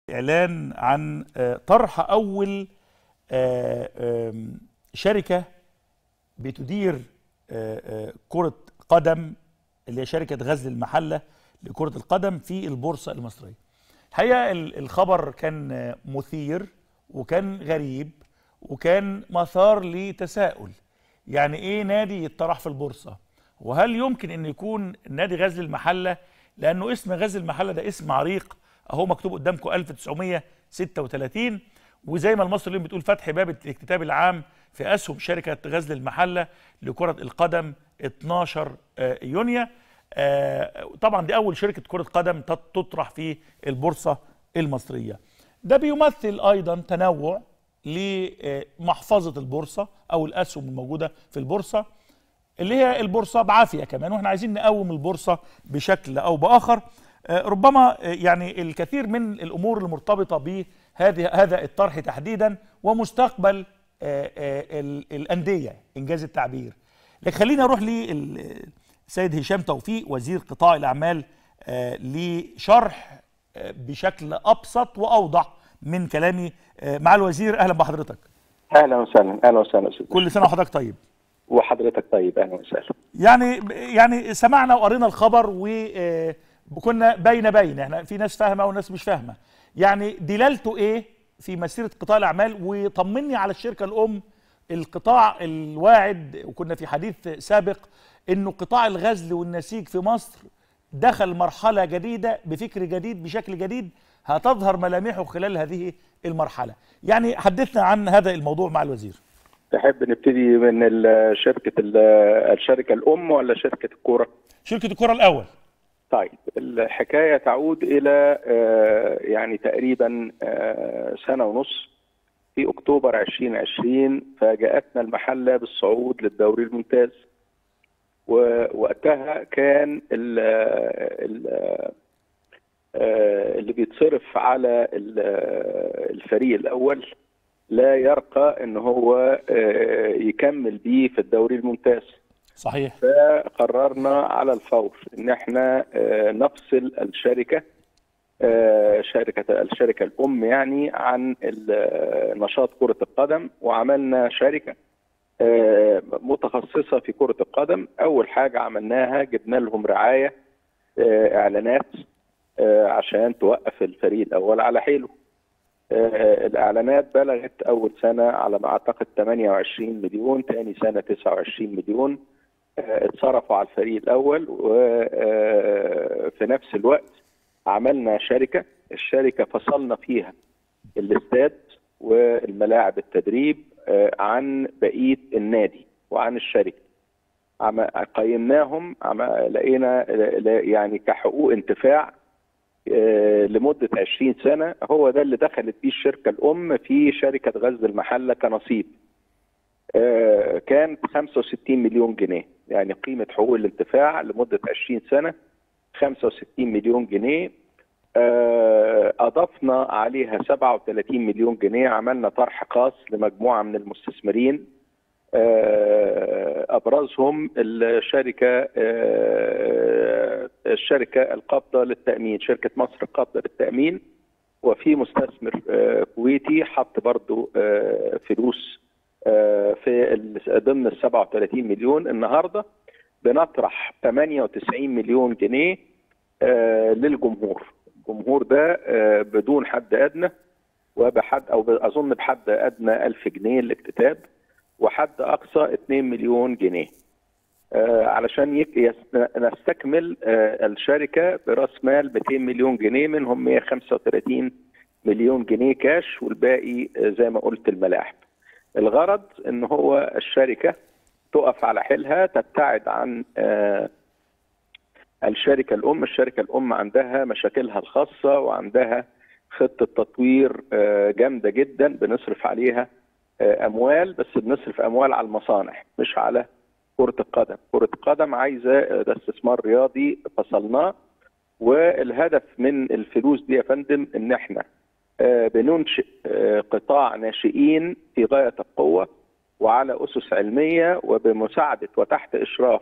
اعلان عن آه، طرح اول آه، آم، شركه بتدير آه، آه، كره قدم اللي هي شركه غزل المحله لكره القدم في البورصه المصريه. الحقيقه ال- الخبر كان آه، مثير وكان غريب وكان مثار لتساؤل يعني ايه نادي يطرح في البورصه وهل يمكن ان يكون نادي غزل المحله لانه اسم غزل المحله ده اسم عريق اهو مكتوب قدامكم 1936 وزي ما المصري اليوم بتقول فتح باب الاكتتاب العام في اسهم شركه غزل المحله لكره القدم 12 آه، يونيو آه، طبعا دي اول شركه كره قدم تط- تطرح في البورصه المصريه ده بيمثل ايضا تنوع لمحفظه البورصه او الاسهم الموجوده في البورصه اللي هي البورصه بعافيه كمان واحنا عايزين نقوم البورصه بشكل او باخر آه، ربما آه، يعني الكثير من الامور المرتبطه بهذه هذا الطرح تحديدا ومستقبل آه، آه، ال- الانديه انجاز التعبير لكن خلينا اروح للسيد هشام توفيق وزير قطاع الاعمال آه، لشرح آه، بشكل ابسط واوضح من كلامي آه، مع الوزير اهلا بحضرتك اهلا وسهلا اهلا وسهلا استاذ كل سنه وحضرتك طيب وحضرتك طيب اهلا وسهلا يعني يعني سمعنا وقرينا الخبر وكنا بين بين احنا في ناس فاهمه وناس مش فاهمه يعني دلالته ايه في مسيره قطاع الاعمال وطمني على الشركه الام القطاع الواعد وكنا في حديث سابق انه قطاع الغزل والنسيج في مصر دخل مرحله جديده بفكر جديد بشكل جديد هتظهر ملامحه خلال هذه المرحله يعني حدثنا عن هذا الموضوع مع الوزير تحب نبتدي من ال- شركه ال- الشركه الام ولا شركه الكوره شركه الكره الاول طيب الحكايه تعود الى آه، يعني تقريبا آه، سنه ونص في اكتوبر 2020 فاجاتنا المحله بالصعود للدوري الممتاز ووقتها كان ال ال آه، اللي بيتصرف على ال- الفريق الاول لا يرقى ان هو آه، يكمل بيه في الدوري الممتاز صحيح فقررنا على الفور ان احنا آه، نفصل الشركه آه، شركه الشركه الام يعني عن ال- نشاط كره القدم وعملنا شركه آه، متخصصه في كره القدم اول حاجه عملناها جبنا لهم رعايه آه، اعلانات آه، عشان توقف الفريق الاول على حيله آه، الاعلانات بلغت اول سنه على ما اعتقد 28 مليون ثاني سنه 29 مليون آه، اتصرفوا على الفريق الاول وفي نفس الوقت عملنا شركه الشركه فصلنا فيها الاستاد والملاعب التدريب آه، عن بقيه النادي وعن الشركه عم- قيمناهم عم- لقينا ل- ل- يعني كحقوق انتفاع آه، لمده 20 سنه هو ده اللي دخلت بيه الشركه الام في شركه غزل المحله كنصيب آه، كان 65 مليون جنيه يعني قيمه حقوق الانتفاع لمده 20 سنه 65 مليون جنيه آه، اضفنا عليها 37 مليون جنيه عملنا طرح خاص لمجموعه من المستثمرين آه، ابرزهم الشركه آه، الشركه القابضه للتامين شركه مصر القابضه للتامين وفي مستثمر آه، كويتي حط برضو آه، فلوس آه، في ال- ضمن ال 37 مليون النهارده بنطرح 98 مليون جنيه آه، للجمهور الجمهور ده آه، بدون حد ادنى وبحد او اظن بحد ادنى 1000 جنيه الاكتتاب وحد اقصى 2 مليون جنيه آه، علشان يك- يس- نستكمل آه، الشركه براس مال 200 مليون جنيه منهم 135 مليون جنيه كاش والباقي آه، زي ما قلت الملاعب. الغرض ان هو الشركه تقف على حيلها تبتعد عن آه، الشركه الام، الشركه الام عندها مشاكلها الخاصه وعندها خطه تطوير آه، جامده جدا بنصرف عليها آه، اموال بس بنصرف اموال على المصانع مش على كره القدم، كره القدم عايزه آه، ده استثمار رياضي فصلناه والهدف من الفلوس دي يا فندم ان احنا آه، بننشئ آه، قطاع ناشئين في غايه القوه وعلى اسس علميه وبمساعده وتحت اشراف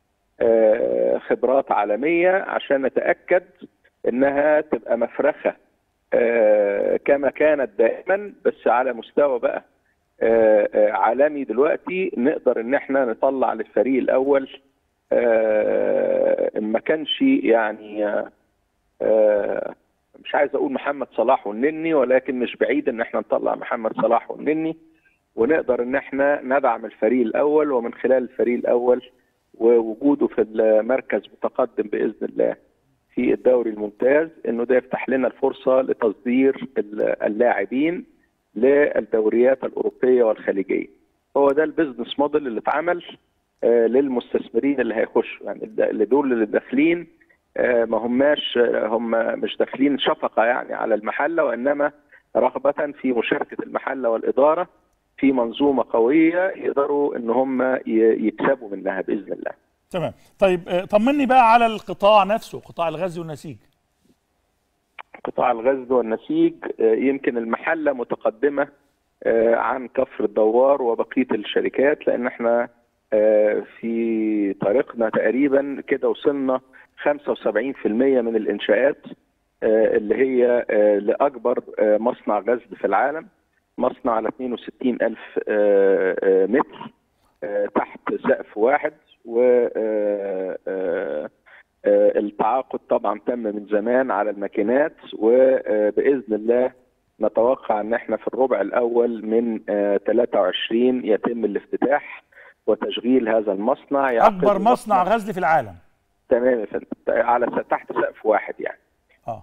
آه، خبرات عالميه عشان نتاكد انها تبقى مفرخه آه، كما كانت دائما بس على مستوى بقى آه، آه، عالمي دلوقتي نقدر ان احنا نطلع للفريق الاول آه، ان ما كانش يعني آه، آه، مش عايز اقول محمد صلاح والنني ولكن مش بعيد ان احنا نطلع محمد صلاح والنني ونقدر ان احنا ندعم الفريق الاول ومن خلال الفريق الاول ووجوده في المركز متقدم باذن الله في الدوري الممتاز انه ده يفتح لنا الفرصه لتصدير ال- اللاعبين للدوريات الاوروبيه والخليجيه. هو ده البيزنس موديل اللي اتعمل آه، للمستثمرين اللي هيخشوا يعني الد- اللي دول اللي داخلين آه، ما هماش آه، هم مش داخلين شفقه يعني على المحله وانما رغبه في مشاركه المحله والاداره في منظومه قويه يقدروا ان هم ي- يكسبوا منها باذن الله. تمام طيب آه، طمني بقى على القطاع نفسه قطاع الغزل والنسيج قطاع الغزل والنسيج آه، يمكن المحله متقدمه آه، عن كفر الدوار وبقيه الشركات لان احنا آه، في طريقنا تقريبا كده وصلنا 75% من الانشاءات آه، اللي هي آه، لاكبر آه، مصنع غزل في العالم مصنع على 62 الف آه، آه، متر آه، تحت سقف واحد و آه، آه، آه، التعاقد طبعا تم من زمان على الماكينات وباذن الله نتوقع ان احنا في الربع الاول من آه، 23 يتم الافتتاح وتشغيل هذا المصنع يعقد اكبر مصنع غزل في العالم تمام يا فندم على س- تحت سقف واحد يعني اه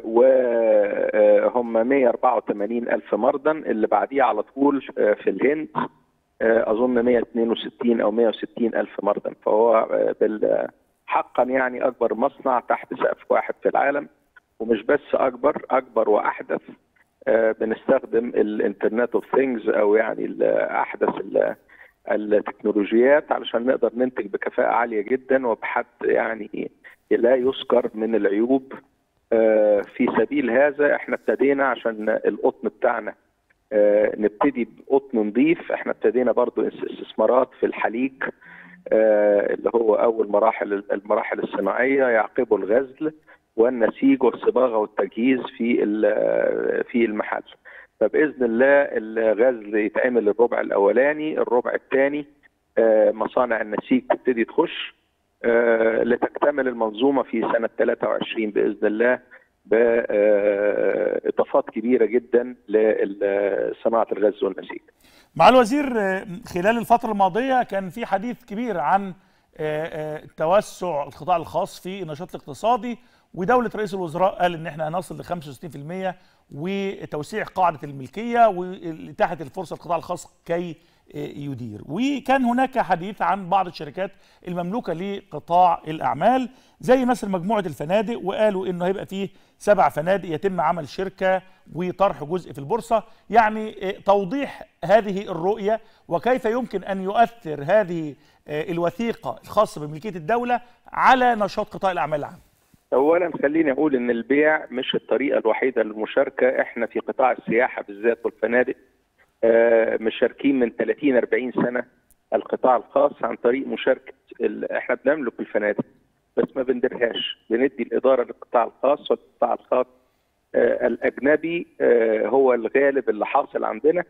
وهم 184 ألف مرضى اللي بعديه على طول آه، في الهند آه، أظن 162 أو 160 ألف مرضى فهو آه، بال- حقا يعني أكبر مصنع تحت سقف واحد في العالم ومش بس أكبر أكبر وأحدث آه، بنستخدم الانترنت اوف ثينجز او يعني ال- احدث ال- التكنولوجيات علشان نقدر ننتج بكفاءه عاليه جدا وبحد يعني لا يذكر من العيوب آه، في سبيل هذا احنا ابتدينا عشان القطن بتاعنا آه، نبتدي بقطن نظيف احنا ابتدينا برضو اس- استثمارات في الحليج آه، اللي هو اول مراحل المراحل الصناعيه يعقبه الغزل والنسيج والصباغه والتجهيز في ال- في المحل فباذن الله الغزل يتعمل الربع الاولاني الربع الثاني مصانع النسيج تبتدي تخش آه، لتكتمل المنظومه في سنه 23 باذن الله باضافات كبيره جدا لصناعه الغزل والنسيج. مع الوزير آه، خلال الفترة الماضية كان في حديث كبير عن آه، آه، توسع القطاع الخاص في النشاط الاقتصادي ودولة رئيس الوزراء قال ان احنا هنصل ل 65% وتوسيع قاعدة الملكية وإتاحة الفرصة للقطاع الخاص كي آه، يدير وكان هناك حديث عن بعض الشركات المملوكة لقطاع الأعمال زي مثلا مجموعة الفنادق وقالوا انه هيبقى فيه سبع فنادق يتم عمل شركة وطرح جزء في البورصة يعني آه، توضيح هذه الرؤية وكيف يمكن أن يؤثر هذه آه، الوثيقة الخاصة بملكية الدولة على نشاط قطاع الأعمال العام اولا خليني اقول ان البيع مش الطريقه الوحيده للمشاركه احنا في قطاع السياحه بالذات والفنادق آه، مشاركين من 30 40 سنه القطاع الخاص عن طريق مشاركه ال- احنا بنملك الفنادق بس ما بنديرهاش بندي الاداره للقطاع الخاص والقطاع الخاص آه، الاجنبي آه، هو الغالب اللي حاصل عندنا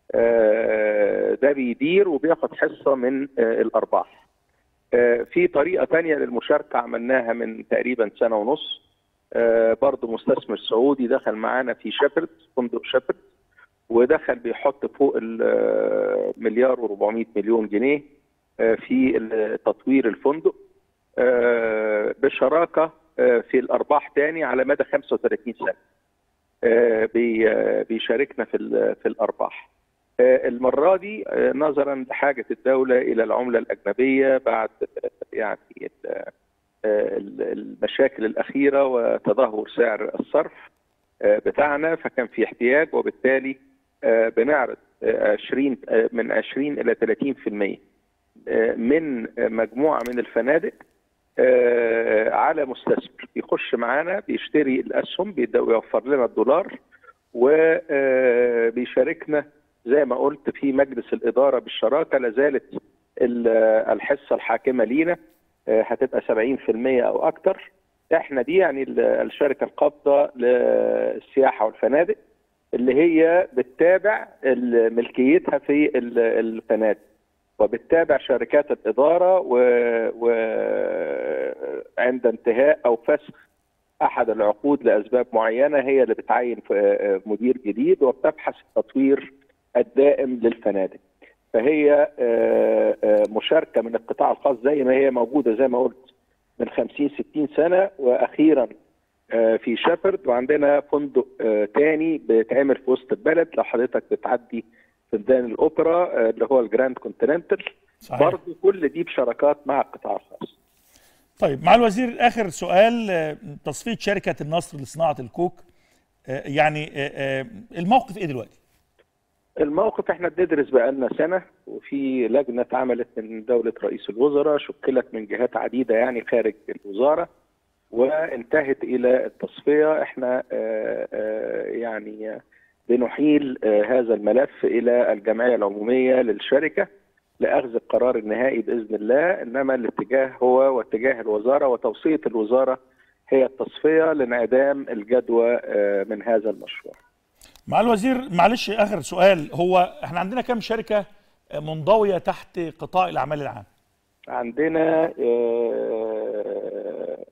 آه، ده بيدير وبياخد حصه من آه، الارباح آه، في طريقه تانية للمشاركه عملناها من تقريبا سنه ونص آه، برضو مستثمر سعودي دخل معانا في شيبرد فندق شيبرد ودخل بيحط فوق المليار و400 مليون جنيه آه، في ال- تطوير الفندق آه، بشراكه آه، في الارباح تاني على مدى 35 سنه آه، بي- آه، بيشاركنا في ال- في الارباح آه، المره دي آه، نظرا لحاجه الدوله الى العمله الاجنبيه بعد آه، يعني ال- آه، ال- المشاكل الاخيره وتدهور سعر الصرف آه، بتاعنا فكان في احتياج وبالتالي آه، بنعرض آه، 20 آه، من 20 الى 30% آه، من آه، مجموعه من الفنادق آه، على مستثمر بيخش معانا بيشتري الاسهم بيبدا يوفر لنا الدولار وبيشاركنا زي ما قلت في مجلس الاداره بالشراكه لازالت ال- الحصه الحاكمه لينا آه، هتبقى 70% او اكتر احنا دي يعني ال- الشركه القابضه للسياحه والفنادق اللي هي بتتابع ال- ملكيتها في ال- الفنادق وبتتابع شركات الإدارة وعند انتهاء أو فسخ أحد العقود لأسباب معينة هي اللي بتعين في- مدير جديد وبتبحث التطوير الدائم للفنادق فهي آه، آه، مشاركة من القطاع الخاص زي ما هي موجودة زي ما قلت من 50 60 سنة وأخيرا آه، في شيفرد وعندنا فندق آه، تاني بيتعمل في وسط البلد لو حضرتك بتعدي في ميدان الأوبرا آه، اللي هو الجراند كونتيننتال صحيح برضه كل دي بشراكات مع القطاع الخاص طيب مع الوزير اخر سؤال آه، تصفيه شركه النصر لصناعه الكوك آه، يعني آه، آه، الموقف ايه دلوقتي؟ الموقف احنا بندرس بقالنا سنة وفي لجنة اتعملت من دولة رئيس الوزراء شكلت من جهات عديدة يعني خارج الوزارة وانتهت إلى التصفية احنا آه، آه، يعني آه، بنحيل آه، هذا الملف إلى الجمعية العمومية للشركة لأخذ القرار النهائي بإذن الله إنما الاتجاه هو واتجاه الوزارة وتوصية الوزارة هي التصفية لانعدام الجدوى آه، من هذا المشروع مع الوزير معلش اخر سؤال هو احنا عندنا كام شركه آه، منضويه تحت قطاع الاعمال العام؟ عندنا آه،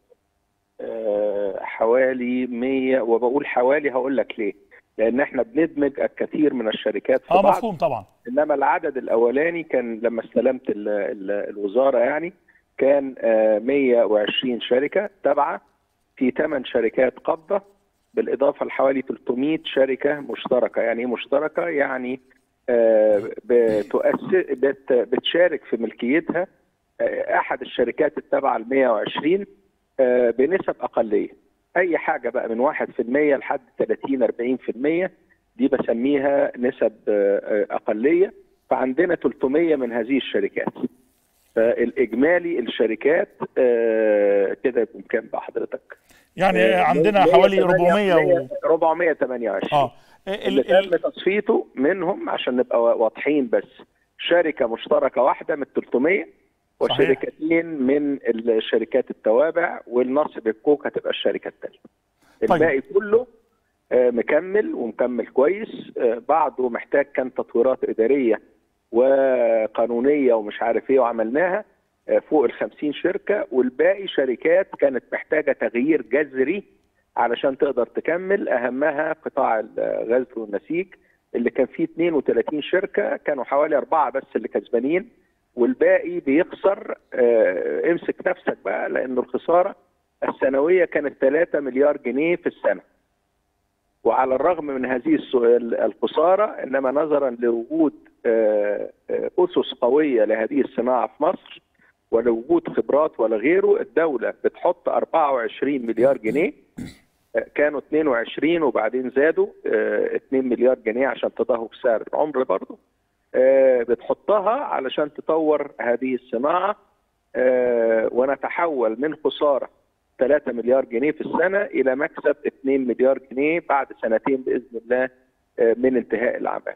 آه، حوالي 100 وبقول حوالي هقول لك ليه لان احنا بندمج الكثير من الشركات في اه بعض مفهوم طبعا انما العدد الاولاني كان لما استلمت ال ال الوزاره يعني كان آه، 120 شركه تابعه في 8 شركات قابضه بالاضافه لحوالي 300 شركه مشتركه يعني ايه مشتركه يعني آه، بتؤسس بت بتشارك في ملكيتها آه، احد الشركات التابعه ل 120 آه، بنسب اقليه اي حاجه بقى من 1% لحد 30 40% دي بسميها نسب آه، آه، اقليه فعندنا 300 من هذه الشركات فالاجمالي الشركات آه، كده يكون كام بقى حضرتك؟ يعني آه، عندنا 108 حوالي 400 و... 428 اه اللي ال... ال... تم تصفيته منهم عشان نبقى واضحين بس شركه مشتركه واحده من 300 صحيح. وشركتين من الشركات التوابع والنصب الكوك هتبقى الشركه الثالثه. طيب. الباقي كله آه، مكمل ومكمل كويس آه، بعضه محتاج كان تطويرات اداريه وقانونيه ومش عارف ايه وعملناها آه، فوق ال 50 شركه والباقي شركات كانت محتاجه تغيير جذري علشان تقدر تكمل اهمها قطاع الغزل والنسيج اللي كان فيه 32 شركه كانوا حوالي اربعه بس اللي كسبانين والباقي بيخسر آه، امسك نفسك بقى لان الخساره السنويه كانت 3 مليار جنيه في السنه وعلى الرغم من هذه الس- الخساره انما نظرا لوجود آه، آه، اسس قويه لهذه الصناعه في مصر ولوجود خبرات ولا غيره الدوله بتحط 24 مليار جنيه آه، كانوا 22 وبعدين زادوا آه، 2 مليار جنيه عشان تضاهوا بسعر العمر برضه آه، بتحطها علشان تطور هذه الصناعه آه، ونتحول من خساره 3 مليار جنيه في السنه الى مكسب 2 مليار جنيه بعد سنتين باذن الله آه، من انتهاء الاعمال.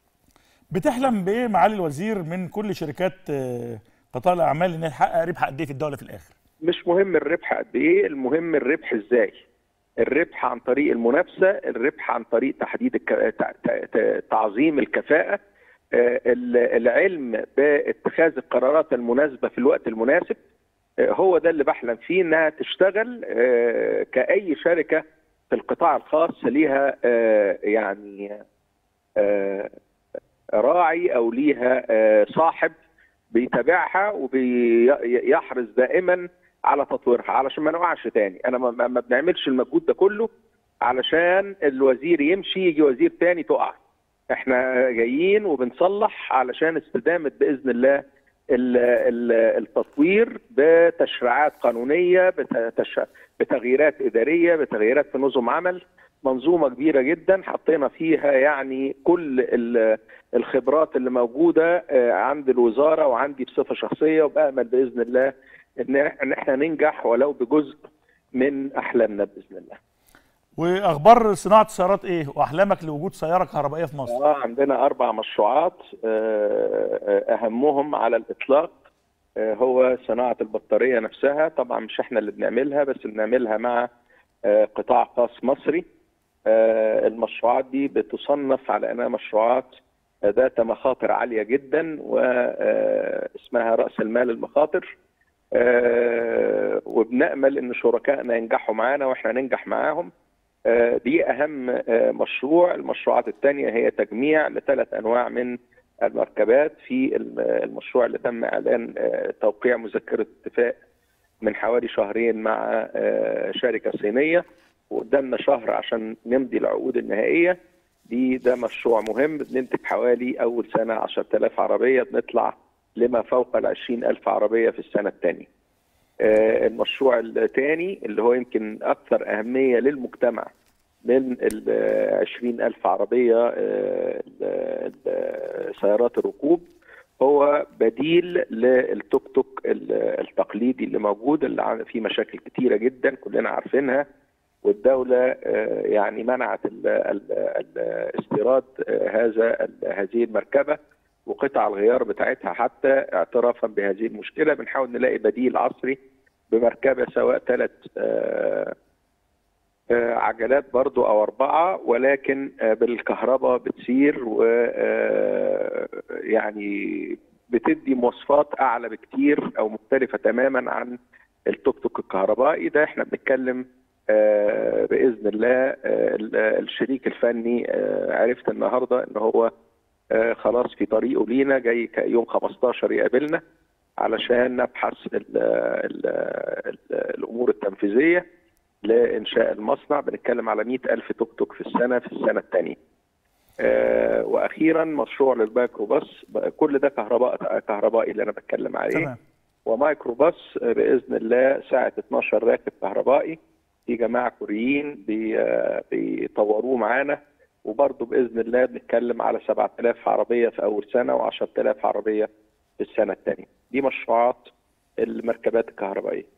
بتحلم بايه معالي الوزير من كل شركات آه، قطاع الاعمال ان هي تحقق ربح قد ايه في الدوله في الاخر؟ مش مهم الربح قد ايه المهم الربح ازاي الربح عن طريق المنافسه الربح عن طريق تحديد الك... تع- تع- تعظيم الكفاءه آه، ال- العلم باتخاذ القرارات المناسبه في الوقت المناسب آه، هو ده اللي بحلم فيه انها تشتغل آه، كاي شركه في القطاع الخاص ليها آه، يعني آه، راعي او ليها آه، صاحب بيتابعها وبيحرص دائما على تطويرها علشان ما نقعش تاني انا ما- ما ما بنعملش المجهود ده كله علشان الوزير يمشي يجي وزير تاني تقع احنا جايين وبنصلح علشان استدامه باذن الله ال- ال- التطوير بتشريعات قانونيه بتش- بتغييرات اداريه بتغييرات في نظم عمل منظومه كبيره جدا حطينا فيها يعني كل ال- الخبرات اللي موجوده آه، عند الوزاره وعندي بصفه شخصيه وبامل باذن الله ان ان احنا ننجح ولو بجزء من احلامنا باذن الله. واخبار صناعه السيارات ايه؟ واحلامك لوجود سياره كهربائيه في مصر؟ اه عندنا اربع مشروعات آه، آه، اهمهم على الاطلاق آه، هو صناعه البطاريه نفسها طبعا مش احنا اللي بنعملها بس بنعملها مع آه، قطاع خاص مصري آه، المشروعات دي بتصنف على انها مشروعات ذات مخاطر عاليه جدا واسمها راس المال المخاطر آه، وبنامل ان شركائنا ينجحوا معانا واحنا ننجح معاهم آه، دي اهم آه، مشروع المشروعات الثانيه هي تجميع لثلاث انواع من المركبات في الم- المشروع اللي تم اعلان آه، توقيع مذكره اتفاق من حوالي شهرين مع آه، شركه صينيه وقدامنا شهر عشان نمضي العقود النهائيه دي ده مشروع مهم بننتج حوالي اول سنه 10000 عربيه بنطلع لما فوق ال 20000 عربيه في السنه الثانيه. آه، المشروع الثاني اللي هو يمكن اكثر اهميه للمجتمع من ال 20000 عربيه آه، ال- ال- سيارات الركوب هو بديل للتوك توك ال- التقليدي اللي موجود اللي عن- فيه مشاكل كتيره جدا كلنا عارفينها والدولة آه، يعني منعت ال- ال- ال- استيراد آه، هذا ال- هذه المركبة وقطع الغيار بتاعتها حتى اعترافا بهذه المشكلة بنحاول نلاقي بديل عصري بمركبة سواء ثلاث عجلات برضو أو أربعة ولكن آه، بالكهرباء بتسير و آه، يعني بتدي مواصفات أعلى بكتير أو مختلفة تماما عن التوك توك الكهربائي ده احنا بنتكلم آه، باذن الله آه، ال- الشريك الفني آه، عرفت النهارده ان هو آه، خلاص في طريقه لينا جاي ك- يوم 15 يقابلنا علشان نبحث ال ال ال الامور التنفيذيه لانشاء المصنع بنتكلم على 100 الف توك توك في السنه في السنه الثانيه آه، واخيرا مشروع للميكروباص كل ده كهرباء كهربائي اللي انا بتكلم عليه تمام ومايكرو باص باذن الله ساعه 12 راكب كهربائي في جماعه كوريين بي- آه، بيطوروه معانا وبرضه باذن الله بنتكلم على 7000 عربيه في اول سنه و10000 عربيه في السنه الثانيه دي مشروعات المركبات الكهربائيه